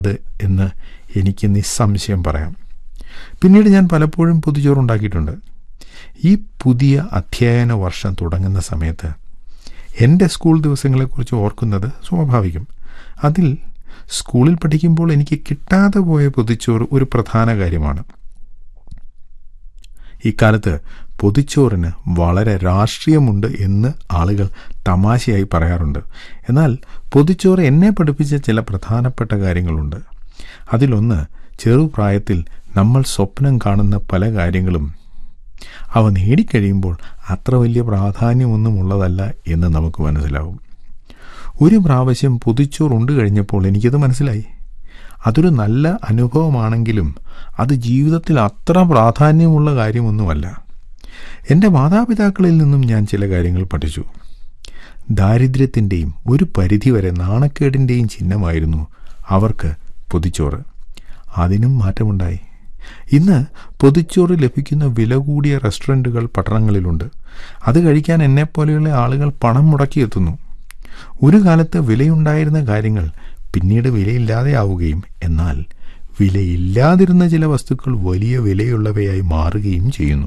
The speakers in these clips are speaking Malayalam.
ഇത് എന്ന് എനിക്ക് നിസ്സംശയം പറയാം പിന്നീട് ഞാൻ പലപ്പോഴും പൊതിച്ചോറുണ്ടാക്കിയിട്ടുണ്ട് ഈ പുതിയ അധ്യയന വർഷം തുടങ്ങുന്ന സമയത്ത് എൻ്റെ സ്കൂൾ ദിവസങ്ങളെക്കുറിച്ച് ഓർക്കുന്നത് സ്വാഭാവികം അതിൽ സ്കൂളിൽ പഠിക്കുമ്പോൾ എനിക്ക് കിട്ടാതെ പോയ പൊതിച്ചോറ് ഒരു പ്രധാന കാര്യമാണ് ഇക്കാലത്ത് പൊതിച്ചോറിന് വളരെ രാഷ്ട്രീയമുണ്ട് എന്ന് ആളുകൾ തമാശയായി പറയാറുണ്ട് എന്നാൽ പൊതിച്ചോറ് എന്നെ പഠിപ്പിച്ച ചില പ്രധാനപ്പെട്ട കാര്യങ്ങളുണ്ട് അതിലൊന്ന് ചെറുപ്രായത്തിൽ നമ്മൾ സ്വപ്നം കാണുന്ന പല കാര്യങ്ങളും അവ നേടിക്കഴിയുമ്പോൾ അത്ര വലിയ പ്രാധാന്യമൊന്നുമുള്ളതല്ല എന്ന് നമുക്ക് മനസ്സിലാവും ഒരു പ്രാവശ്യം പൊതിച്ചോറ് ഉണ്ട് കഴിഞ്ഞപ്പോൾ എനിക്കത് മനസ്സിലായി അതൊരു നല്ല അനുഭവമാണെങ്കിലും അത് ജീവിതത്തിൽ അത്ര പ്രാധാന്യമുള്ള കാര്യമൊന്നുമല്ല എൻ്റെ മാതാപിതാക്കളിൽ നിന്നും ഞാൻ ചില കാര്യങ്ങൾ പഠിച്ചു ദാരിദ്ര്യത്തിൻ്റെയും ഒരു പരിധിവരെ നാണക്കേടിൻ്റെയും ചിഹ്നമായിരുന്നു അവർക്ക് പൊതിച്ചോറ് അതിനും മാറ്റമുണ്ടായി ഇന്ന് പൊതിച്ചോറ് ലഭിക്കുന്ന വില കൂടിയ റെസ്റ്റോറൻറ്റുകൾ പട്ടണങ്ങളിലുണ്ട് അത് കഴിക്കാൻ എന്നെപ്പോലെയുള്ള ആളുകൾ പണം മുടക്കിയെത്തുന്നു ഒരു കാലത്ത് വിലയുണ്ടായിരുന്ന കാര്യങ്ങൾ പിന്നീട് വിലയില്ലാതെയാവുകയും എന്നാൽ വിലയില്ലാതിരുന്ന ചില വസ്തുക്കൾ വലിയ വിലയുള്ളവയായി മാറുകയും ചെയ്യുന്നു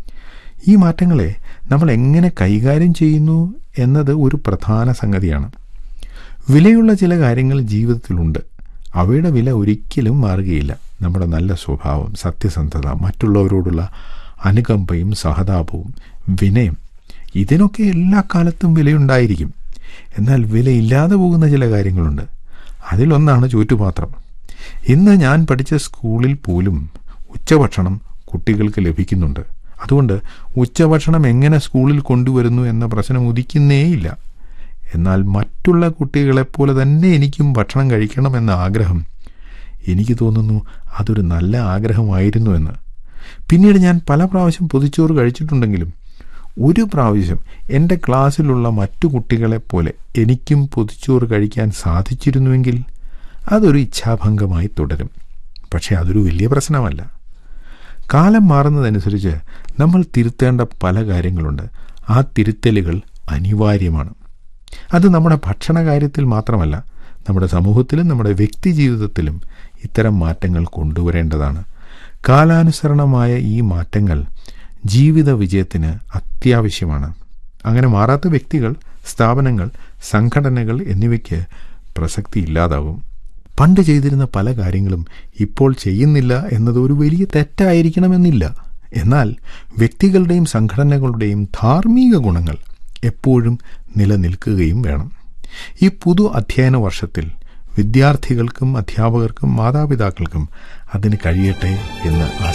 ഈ മാറ്റങ്ങളെ നമ്മൾ എങ്ങനെ കൈകാര്യം ചെയ്യുന്നു എന്നത് ഒരു പ്രധാന സംഗതിയാണ് വിലയുള്ള ചില കാര്യങ്ങൾ ജീവിതത്തിലുണ്ട് അവയുടെ വില ഒരിക്കലും മാറുകയില്ല നമ്മുടെ നല്ല സ്വഭാവം സത്യസന്ധത മറ്റുള്ളവരോടുള്ള അനുകമ്പയും സഹതാപവും വിനയം ഇതിനൊക്കെ എല്ലാ കാലത്തും വിലയുണ്ടായിരിക്കും എന്നാൽ വിലയില്ലാതെ പോകുന്ന ചില കാര്യങ്ങളുണ്ട് അതിലൊന്നാണ് ചൂറ്റുപാത്രം ഇന്ന് ഞാൻ പഠിച്ച സ്കൂളിൽ പോലും ഉച്ചഭക്ഷണം കുട്ടികൾക്ക് ലഭിക്കുന്നുണ്ട് അതുകൊണ്ട് ഉച്ചഭക്ഷണം എങ്ങനെ സ്കൂളിൽ കൊണ്ടുവരുന്നു എന്ന പ്രശ്നം ഉദിക്കുന്നേയില്ല എന്നാൽ മറ്റുള്ള കുട്ടികളെപ്പോലെ തന്നെ എനിക്കും ഭക്ഷണം കഴിക്കണമെന്ന ആഗ്രഹം എനിക്ക് തോന്നുന്നു അതൊരു നല്ല ആഗ്രഹമായിരുന്നു എന്ന് പിന്നീട് ഞാൻ പല പ്രാവശ്യം പൊതിച്ചോറ് കഴിച്ചിട്ടുണ്ടെങ്കിലും ഒരു പ്രാവശ്യം എൻ്റെ ക്ലാസ്സിലുള്ള മറ്റു കുട്ടികളെപ്പോലെ എനിക്കും പൊതിച്ചോറ് കഴിക്കാൻ സാധിച്ചിരുന്നുവെങ്കിൽ അതൊരു ഇച്ഛാഭംഗമായി തുടരും പക്ഷേ അതൊരു വലിയ പ്രശ്നമല്ല കാലം മാറുന്നതനുസരിച്ച് നമ്മൾ തിരുത്തേണ്ട പല കാര്യങ്ങളുണ്ട് ആ തിരുത്തലുകൾ അനിവാര്യമാണ് അത് നമ്മുടെ ഭക്ഷണ കാര്യത്തിൽ മാത്രമല്ല നമ്മുടെ സമൂഹത്തിലും നമ്മുടെ വ്യക്തി ജീവിതത്തിലും ഇത്തരം മാറ്റങ്ങൾ കൊണ്ടുവരേണ്ടതാണ് കാലാനുസരണമായ ഈ മാറ്റങ്ങൾ ജീവിത വിജയത്തിന് അത്യാവശ്യമാണ് അങ്ങനെ മാറാത്ത വ്യക്തികൾ സ്ഥാപനങ്ങൾ സംഘടനകൾ എന്നിവയ്ക്ക് പ്രസക്തി ഇല്ലാതാകും പണ്ട് ചെയ്തിരുന്ന പല കാര്യങ്ങളും ഇപ്പോൾ ചെയ്യുന്നില്ല എന്നത് ഒരു വലിയ തെറ്റായിരിക്കണമെന്നില്ല എന്നാൽ വ്യക്തികളുടെയും സംഘടനകളുടെയും ധാർമ്മിക ഗുണങ്ങൾ എപ്പോഴും നിലനിൽക്കുകയും വേണം ഈ പുതു അധ്യയന വർഷത്തിൽ വിദ്യാർത്ഥികൾക്കും അധ്യാപകർക്കും മാതാപിതാക്കൾക്കും അതിന് കഴിയട്ടെ എന്ന്